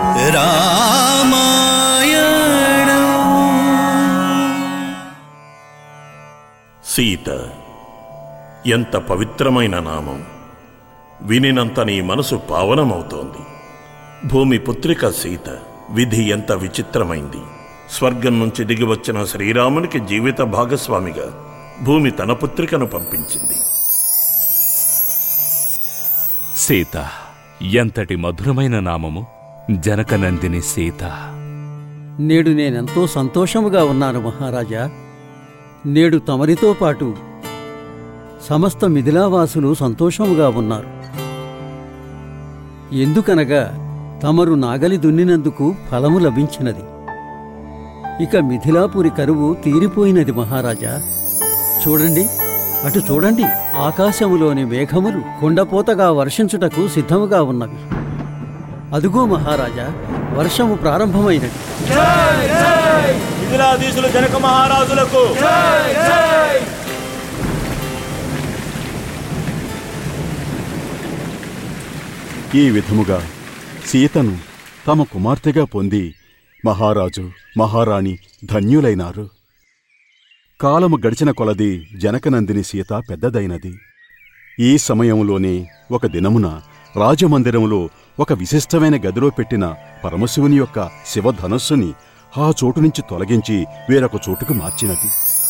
సీత ఎంత పవిత్రమైన నామం వినినంత నీ మనసు పావనమవుతోంది భూమి పుత్రిక సీత విధి ఎంత విచిత్రమైంది స్వర్గం నుంచి దిగివచ్చిన శ్రీరామునికి జీవిత భాగస్వామిగా భూమి తన పుత్రికను పంపించింది సీత ఎంతటి మధురమైన నామము జనకనందిని సీత నేడు నేనెంతో సంతోషముగా ఉన్నాను మహారాజా నేడు తమరితో పాటు సమస్త మిథిలావాసులు సంతోషముగా ఉన్నారు ఎందుకనగా తమరు నాగలి దున్నినందుకు ఫలము లభించినది ఇక మిథిలాపురి కరువు తీరిపోయినది మహారాజా చూడండి అటు చూడండి ఆకాశములోని మేఘములు కొండపోతగా వర్షించుటకు సిద్ధముగా ఉన్నవి అదుగో మహారాజా వర్షము ప్రారంభమైనది మిథిలాధీశులు జనక మహారాజులకు ఈ విధముగా సీతను తమ కుమార్తెగా పొంది మహారాజు మహారాణి ధన్యులైనారు కాలము గడిచిన కొలది జనకనందిని సీత పెద్దదైనది ఈ సమయంలోనే ఒక దినమున రాజమందిరంలో ఒక విశిష్టమైన గదిలో పెట్టిన పరమశివుని యొక్క శివధనస్సుని ఆ చోటు నుంచి తొలగించి వేరొక చోటుకు మార్చినది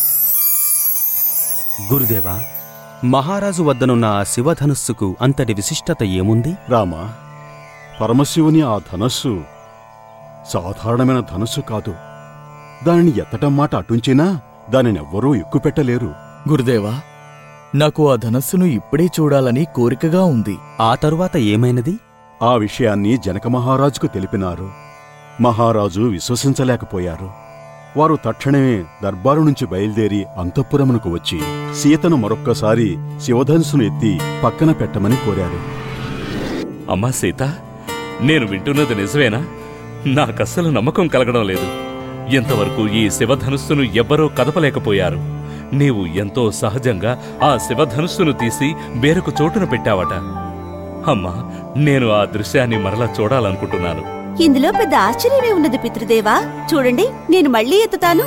గురుదేవా మహారాజు వద్దనున్న ఆ శివధనుస్సుకు అంతటి విశిష్టత ఏముంది రామా పరమశివుని ఆ ధనస్సు సాధారణమైన ధనస్సు కాదు దానిని ఎత్తటం మాట అటుంచినా దానినెవ్వరూ ఎక్కుపెట్టలేరు గురుదేవా నాకు ఆ ధనస్సును ఇప్పుడే చూడాలని కోరికగా ఉంది ఆ తరువాత ఏమైనది ఆ విషయాన్ని జనక మహారాజుకు తెలిపినారు మహారాజు విశ్వసించలేకపోయారు వారు తక్షణమే దర్బారు నుంచి బయలుదేరి అంతఃపురమునకు వచ్చి సీతను మరొక్కసారి శివధనుసును ఎత్తి పక్కన పెట్టమని కోరారు అమ్మా సీత నేను వింటున్నది నిజమేనా నాకస్సలు నమ్మకం కలగడం లేదు ఇంతవరకు ఈ శివధనుస్సును ఎవ్వరూ కదపలేకపోయారు నీవు ఎంతో సహజంగా ఆ శివధనుస్సును తీసి వేరొక చోటున పెట్టావట అమ్మా నేను ఆ దృశ్యాన్ని మరలా చూడాలనుకుంటున్నాను ఇందులో పెద్ద ఆశ్చర్యమే ఉన్నది పితృదేవా చూడండి నేను మళ్ళీ ఎత్తుతాను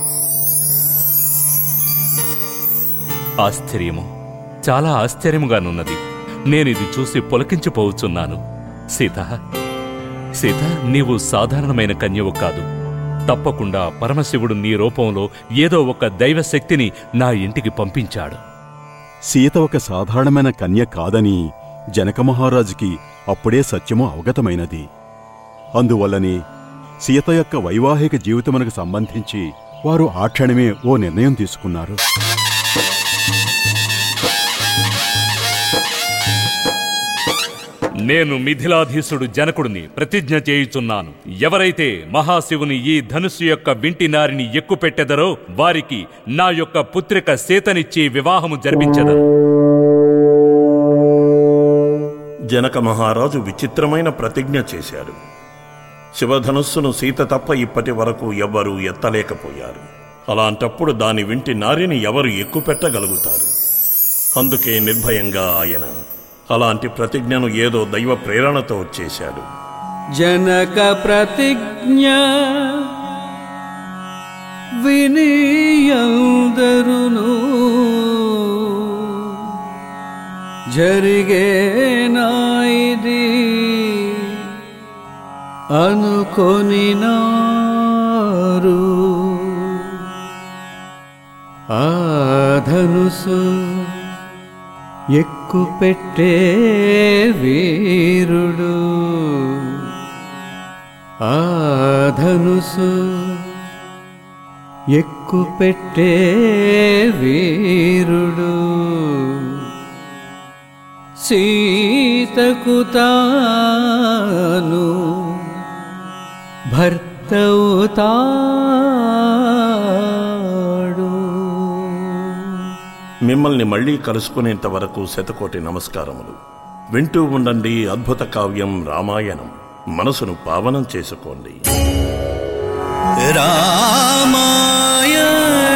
ఆశ్చర్యము చాలా ఆశ్చర్యముగానున్నది నేనిది చూసి పులకించిపోవచ్చున్నాను సీత సీత నీవు సాధారణమైన కన్యవు కాదు తప్పకుండా పరమశివుడు నీ రూపంలో ఏదో ఒక దైవశక్తిని నా ఇంటికి పంపించాడు సీత ఒక సాధారణమైన కన్య కాదని జనక మహారాజుకి అప్పుడే సత్యము అవగతమైనది అందువల్లనే సీత యొక్క వైవాహిక జీవితమునకు సంబంధించి వారు ఆ క్షణమే ఓ నిర్ణయం తీసుకున్నారు నేను మిథిలాధీశుడు జనకుడిని ప్రతిజ్ఞ చేయుచున్నాను ఎవరైతే మహాశివుని ఈ ధనుస్సు యొక్క వింటి నారిని ఎక్కుపెట్టెదరో వారికి నా యొక్క పుత్రిక సీతనిచ్చి వివాహము జరిపించెదరు జనక మహారాజు విచిత్రమైన ప్రతిజ్ఞ చేశాడు శివధనుస్సును సీత తప్ప ఇప్పటి వరకు ఎవ్వరూ ఎత్తలేకపోయారు అలాంటప్పుడు దాని వింటి నారిని ఎవరు ఎక్కుపెట్టగలుగుతారు అందుకే నిర్భయంగా ఆయన అలాంటి ప్రతిజ్ఞను ఏదో దైవ ప్రేరణతో చేశాడు జనక ప్రతిజ్ఞ వినియందరును జరిగేనాయిది అనుకొనినారు ఆ ధనుసు ఎక్కుపెట్టే వీరుడు ఆ ధనుసు ఎక్కుపెట్టే వీరుడు సీతకు తాను భర్తవుతాడు మిమ్మల్ని మళ్ళీ కలుసుకునేంత వరకు శతకోటి నమస్కారములు వింటూ ఉండండి అద్భుత కావ్యం రామాయణం మనసును పావనం చేసుకోండి రామాయణ